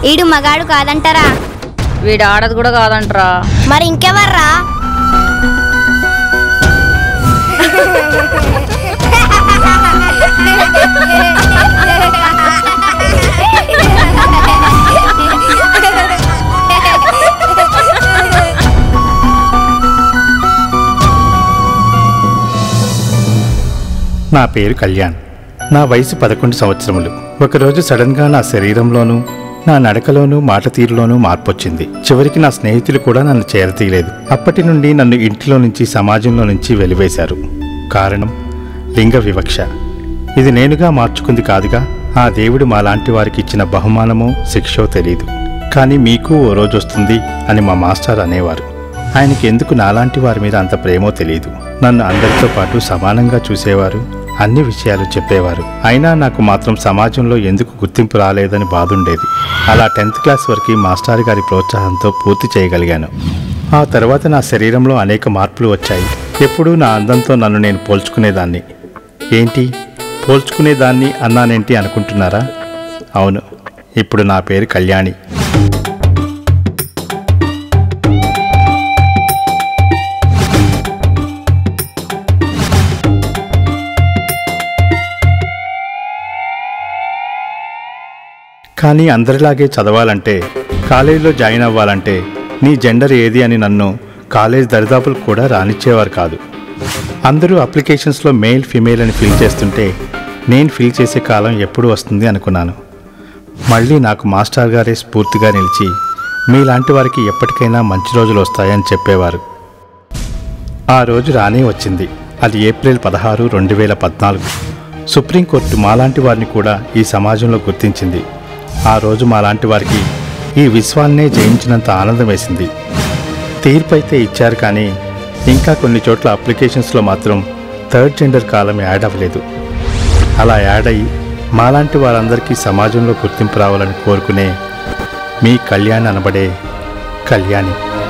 ఈడు మగాడు కాదంటారా వీడు ఆడది కూడా కాదంటరా మరి ఇంకెవర్రా నా పేరు కళ్యాణ్ నా వయసు పదకొండు సంవత్సరములు ఒకరోజు సడన్గా నా శరీరంలోనూ నా నడకలోనూ మాట తీరులోనూ మార్పు వచ్చింది చివరికి నా స్నేహితులు కూడా నన్ను చేరతీయలేదు అప్పటి నుండి నన్ను ఇంటిలో నుంచి సమాజంలో నుంచి వెలివేశారు కారణం లింగ వివక్ష ఇది నేనుగా మార్చుకుంది కాదుగా ఆ దేవుడు మాలాంటి వారికి ఇచ్చిన బహుమానమో శిక్షో తెలియదు కానీ మీకు ఓ రోజు వస్తుంది అని మా మాస్టర్ అనేవారు ఆయనకి ఎందుకు నాలాంటి వారి మీద అంత ప్రేమో తెలియదు నన్ను అందరితో పాటు సమానంగా చూసేవారు అన్ని విషయాలు చెప్పేవారు అయినా నాకు మాత్రం సమాజంలో ఎందుకు గుర్తింపు రాలేదని బాధుండేది అలా టెన్త్ క్లాస్ వరకు మాస్టర్ గారి ప్రోత్సాహంతో పూర్తి చేయగలిగాను ఆ తర్వాత నా శరీరంలో అనేక మార్పులు వచ్చాయి ఎప్పుడూ నా అందంతో నన్ను నేను పోల్చుకునేదాన్ని ఏంటి పోల్చుకునేదాన్ని అన్నానేంటి అనుకుంటున్నారా అవును ఇప్పుడు నా పేరు కళ్యాణి కానీ అందరిలాగే చదవాలంటే కాలేజీలో జాయిన్ అవ్వాలంటే నీ జెండర్ ఏది అని నన్ను కాలేజ్ దరిదాపులకు కూడా రానిచ్చేవారు కాదు అందరూ అప్లికేషన్స్లో మేల్ ఫిమేల్ అని ఫిల్ చేస్తుంటే నేను ఫిల్ చేసే కాలం ఎప్పుడు వస్తుంది అనుకున్నాను మళ్ళీ నాకు మాస్టర్ గారే స్ఫూర్తిగా నిలిచి మీలాంటి వారికి ఎప్పటికైనా మంచి రోజులు వస్తాయని చెప్పేవారు ఆ రోజు రానే వచ్చింది అది ఏప్రిల్ పదహారు రెండు వేల పద్నాలుగు సుప్రీంకోర్టు మాలాంటి వారిని కూడా ఈ సమాజంలో గుర్తించింది ఆ రోజు మాలాంటి వారికి ఈ విశ్వాన్నే జయించినంత ఆనందం వేసింది తీర్పు అయితే ఇచ్చారు కానీ ఇంకా కొన్ని చోట్ల అప్లికేషన్స్లో మాత్రం థర్డ్ జెండర్ కాలం యాడ్ అవ్వలేదు అలా యాడ్ అయ్యి మాలాంటి వారందరికీ సమాజంలో గుర్తింపు రావాలని కోరుకునే మీ కళ్యాణ్ అనబడే కళ్యాణి